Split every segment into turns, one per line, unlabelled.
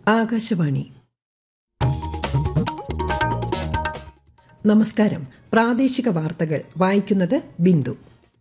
ആകാശവാണി നമസ്കാരം പ്രാദേശിക വാർത്തകൾ വായിക്കുന്നത് ബിന്ദു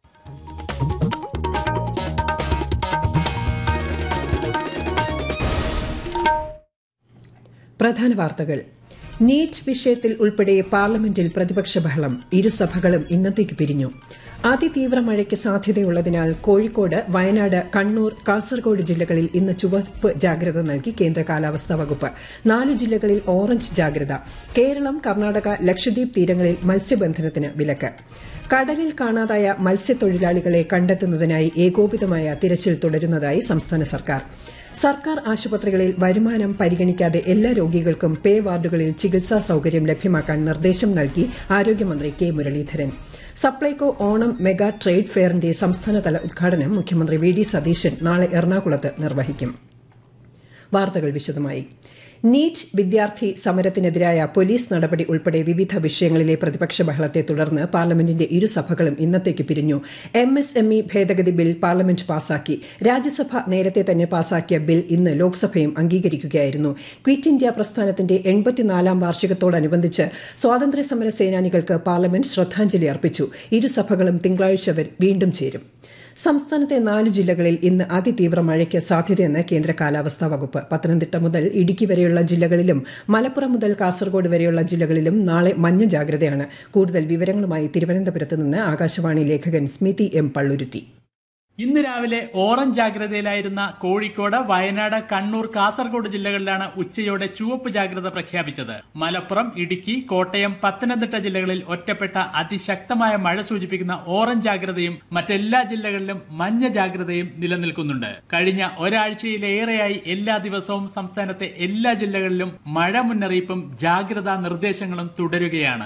പ്രധാന വാർത്തകൾ നീറ്റ് വിഷയത്തിൽ ഉൾപ്പെടെ പാർലമെന്റിൽ പ്രതിപക്ഷ ബഹളം ഇരുസഭകളും ഇന്നത്തേക്ക് പിരിഞ്ഞു അതിതീവ്ര മഴയ്ക്ക് സാധ്യതയുള്ളതിനാൽ കോഴിക്കോട് വയനാട് കണ്ണൂർ കാസർഗോഡ് ജില്ലകളിൽ ഇന്ന് ചുവപ്പ് ജാഗ്രത നൽകി കേന്ദ്ര കാലാവസ്ഥാ വകുപ്പ് നാല് ജില്ലകളിൽ ഓറഞ്ച് ജാഗ്രത കേരളം കർണാടക ലക്ഷദ്വീപ് തീരങ്ങളിൽ മത്സ്യബന്ധനത്തിന് വിലക്ക് കടലിൽ കാണാതായ മത്സ്യത്തൊഴിലാളികളെ കണ്ടെത്തുന്നതിനായി ഏകോപിതമായ തിരച്ചിൽ തുടരുന്നതായി സംസ്ഥാന സർക്കാർ സർക്കാർ ആശുപത്രികളിൽ വരുമാനം പരിഗണിക്കാതെ എല്ലാ രോഗികൾക്കും പേ വാർഡുകളിൽ ചികിത്സാ സൌകര്യം ലഭ്യമാക്കാൻ നിർദ്ദേശം നൽകി ആരോഗ്യമന്ത്രി K Muraleedharan Supplyco Onam mega trade ഫെയറിന്റെ സംസ്ഥാനതല ഉദ്ഘാടനം മുഖ്യമന്ത്രി വി ഡി സതീശൻ നാളെ എറണാകുളത്ത് നിർവഹിക്കും വാർത്തകൾ വിശദമായി നീറ്റ് വിദ്യാർത്ഥി സമരത്തിനെതിരായ പോലീസ് നടപടി ഉൾപ്പെടെ വിവിധ വിഷയങ്ങളിലെ പ്രതിപക്ഷ ബഹളത്തെ തുടർന്ന് പാർലമെന്റിന്റെ ഇരുസഭകളും ഇന്നത്തേക്ക് പിരിഞ്ഞു എം എസ് എം ഇ ഭേദഗതി ബിൽ പാർലമെന്റ് പാസാക്കി രാജ്യസഭ നേരത്തെ തന്നെ പാസാക്കിയ ബിൽ ഇന്ന് ലോക്സഭയും അംഗീകരിക്കുകയായിരുന്നു ക്വിറ്റ് ഇന്ത്യ പ്രസ്ഥാനത്തിന്റെ എൺപത്തിനാലാം വാർഷികത്തോടനുബന്ധിച്ച് സ്വാതന്ത്ര്യ സമര സേനാനികൾക്ക് പാർലമെന്റ് ശ്രദ്ധാഞ്ജലി അർപ്പിച്ചു ഇരുസഭകളും തിങ്കളാഴ്ച വീണ്ടും ചേരും സംസ്ഥാനത്തെ നാല് ജില്ലകളിൽ ഇന്ന് അതിതീവ്ര മഴയ്ക്ക് സാധ്യതയെന്ന് കേന്ദ്ര കാലാവസ്ഥാ വകുപ്പ് പത്തനംതിട്ട മുതൽ ഇടുക്കി വരെയുള്ള ജില്ലകളിലും മലപ്പുറം മുതൽ കാസർഗോഡ് വരെയുള്ള ജില്ലകളിലും നാളെ മഞ്ഞ ജാഗ്രതയാണ് കൂടുതൽ വിവരങ്ങളുമായി തിരുവനന്തപുരത്ത് നിന്ന് ആകാശവാണി ലേഖകൻ സ്മിതി എം പള്ളുരുത്തി
ഇന്ന് രാവിലെ ഓറഞ്ച് ജാഗ്രതയിലായിരുന്ന കോഴിക്കോട് വയനാട് കണ്ണൂർ കാസർഗോഡ് ജില്ലകളിലാണ് ഉച്ചയോടെ ചുവപ്പ് ജാഗ്രത പ്രഖ്യാപിച്ചത് മലപ്പുറം ഇടുക്കി കോട്ടയം പത്തനംതിട്ട ജില്ലകളിൽ ഒറ്റപ്പെട്ട അതിശക്തമായ മഴ സൂചിപ്പിക്കുന്ന ഓറഞ്ച് ജാഗ്രതയും മറ്റെല്ലാ ജില്ലകളിലും മഞ്ഞ ജാഗ്രതയും നിലനിൽക്കുന്നുണ്ട് കഴിഞ്ഞ ഒരാഴ്ചയിലേറെയായി എല്ലാ ദിവസവും സംസ്ഥാനത്തെ എല്ലാ ജില്ലകളിലും മഴ മുന്നറിയിപ്പും ജാഗ്രതാ നിർദ്ദേശങ്ങളും തുടരുകയാണ്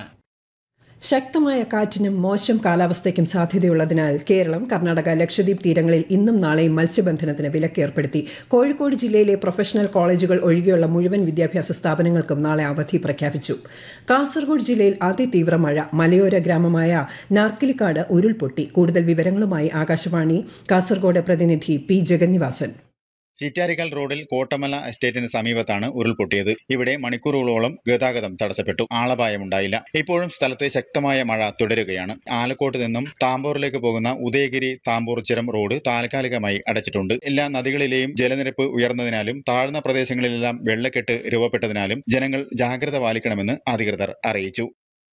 ശക്തമായ കാറ്റിനും മോശം കാലാവസ്ഥയ്ക്കും സാധ്യതയുള്ളതിനാൽ കേരളം കർണാടക ലക്ഷദ്വീപ് തീരങ്ങളിൽ ഇന്നും നാളെയും മത്സ്യബന്ധനത്തിന് വിലക്ക് ഏർപ്പെടുത്തി കോഴിക്കോട് ജില്ലയിലെ പ്രൊഫഷണൽ കോളേജുകൾ ഒഴികെയുള്ള മുഴുവൻ വിദ്യാഭ്യാസ സ്ഥാപനങ്ങൾക്കും നാളെ അവധി പ്രഖ്യാപിച്ചു കാസർഗോഡ് ജില്ലയിൽ അതിതീവ്ര മഴ മലയോര ഗ്രാമമായ നാർക്കിലിക്കാട് ഉരുൾപൊട്ടി കൂടുതൽ വിവരങ്ങളുമായി ആകാശവാണി കാസർഗോഡ് പ്രതിനിധി പി ജഗന്നിവാസൻ
ചിറ്റാരിക്കൽ റോഡിൽ കോട്ടമല എസ്റ്റേറ്റിന് സമീപത്താണ് ഉരുൾപൊട്ടിയത് ഇവിടെ മണിക്കൂറുകളോളം ഗതാഗതം തടസ്സപ്പെട്ടു ആളപായമുണ്ടായില്ല ഇപ്പോഴും സ്ഥലത്ത് ശക്തമായ മഴ തുടരുകയാണ് ആലക്കോട്ട് നിന്നും താമ്പൂറിലേക്ക് പോകുന്ന ഉദയഗിരി താമ്പൂർ ചുരം റോഡ് താൽക്കാലികമായി അടച്ചിട്ടുണ്ട് എല്ലാ നദികളിലെയും ജലനിരപ്പ് ഉയർന്നതിനാലും താഴ്ന്ന പ്രദേശങ്ങളിലെല്ലാം വെള്ളക്കെട്ട് രൂപപ്പെട്ടതിനാലും ജനങ്ങൾ ജാഗ്രത പാലിക്കണമെന്ന് അധികൃതർ അറിയിച്ചു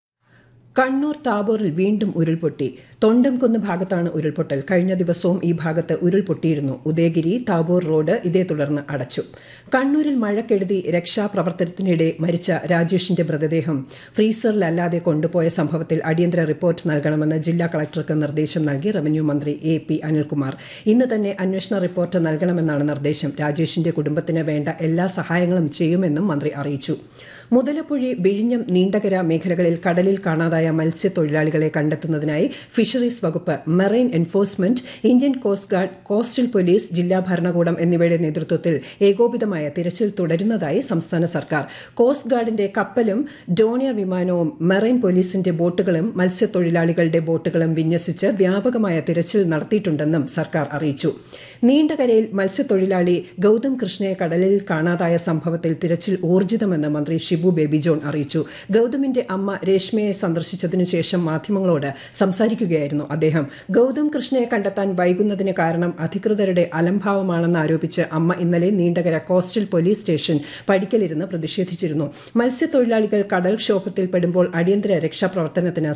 കണ്ണൂർ താബോറിൽ വീണ്ടും ഉരുൾപൊട്ടി തൊണ്ടംകുന്ന് ഭാഗത്താണ് ഉരുൾപൊട്ടൽ കഴിഞ്ഞ ദിവസവും ഈ ഭാഗത്ത് ഉരുൾപൊട്ടിയിരുന്നു ഉദയഗിരി താബോർ റോഡ് ഇതേ തുടർന്ന് അടച്ചു കണ്ണൂരിൽ മഴക്കെടുതി രക്ഷാപ്രവർത്തനത്തിനിടെ മരിച്ച രാജേഷിന്റെ മൃതദേഹം ഫ്രീസറിലല്ലാതെ കൊണ്ടുപോയ സംഭവത്തിൽ അടിയന്തര റിപ്പോർട്ട് നൽകണമെന്ന് ജില്ലാ കളക്ടർക്ക് നിർദ്ദേശം നൽകി റവന്യൂ മന്ത്രി എ പി അനിൽകുമാർ ഇന്ന് തന്നെ അന്വേഷണ റിപ്പോർട്ട് നൽകണമെന്നാണ് നിർദ്ദേശം രാജേഷിന്റെ കുടുംബത്തിന് വേണ്ട എല്ലാ സഹായങ്ങളും ചെയ്യുമെന്നും മന്ത്രി അറിയിച്ചു മുതലപ്പുഴി വിഴിഞ്ഞം നീണ്ടകര മേഖലകളിൽ കടലിൽ കാണാതായ മത്സ്യത്തൊഴിലാളികളെ കണ്ടെത്തുന്നതിനായി ഫിഷറീസ് വകുപ്പ് marine enforcement Indian coast guard coastal police ജില്ലാ ഭരണകൂടം എന്നിവയുടെ നേതൃത്വത്തിൽ ഏകോപിതമായ തിരച്ചിൽ തുടരുന്നതായി സംസ്ഥാന സർക്കാർ കോസ്റ്റ് ഗാർഡിന്റെ കപ്പലും ഡോണിയർ വിമാനവും മെറൈൻ പോലീസിന്റെ ബോട്ടുകളും മത്സ്യത്തൊഴിലാളികളുടെ ബോട്ടുകളും വിന്യസിച്ച് വ്യാപകമായ തിരച്ചിൽ നടത്തിയിട്ടുണ്ടെന്നും സർക്കാർ അറിയിച്ചു നീണ്ടകരയിൽ മത്സ്യത്തൊഴിലാളി ഗൌതം കൃഷ്ണയെ കടലിൽ കാണാതായ സംഭവത്തിൽ തിരച്ചിൽ ഊർജിതമെന്ന് മന്ത്രി ഷിബു ബേബി ജോൺ അറിയിച്ചു ഗൌതമിന്റെ അമ്മ രേഷ്മയെ സന്ദർശിച്ചതിനു ശേഷം മാധ്യമങ്ങളോട് സംസാരിക്കുകയായിരുന്നു അദ്ദേഹം ഗൌതം കൃഷ്ണയെ കണ്ടെത്താൻ വൈകുന്നതിന് കാരണം അധികൃതരുടെ അലംഭാവമാണെന്ന് ആരോപിച്ച് അമ്മ ഇന്നലെ നീണ്ടകര കോസ്റ്റൽ പോലീസ് സ്റ്റേഷൻ പടിക്കലിരുന്ന് പ്രതിഷേധിച്ചിരുന്നു മത്സ്യത്തൊഴിലാളികൾ കടൽക്ഷോഭത്തിൽ പെടുമ്പോൾ അടിയന്തര രക്ഷാപ്രവർത്തനത്തിന്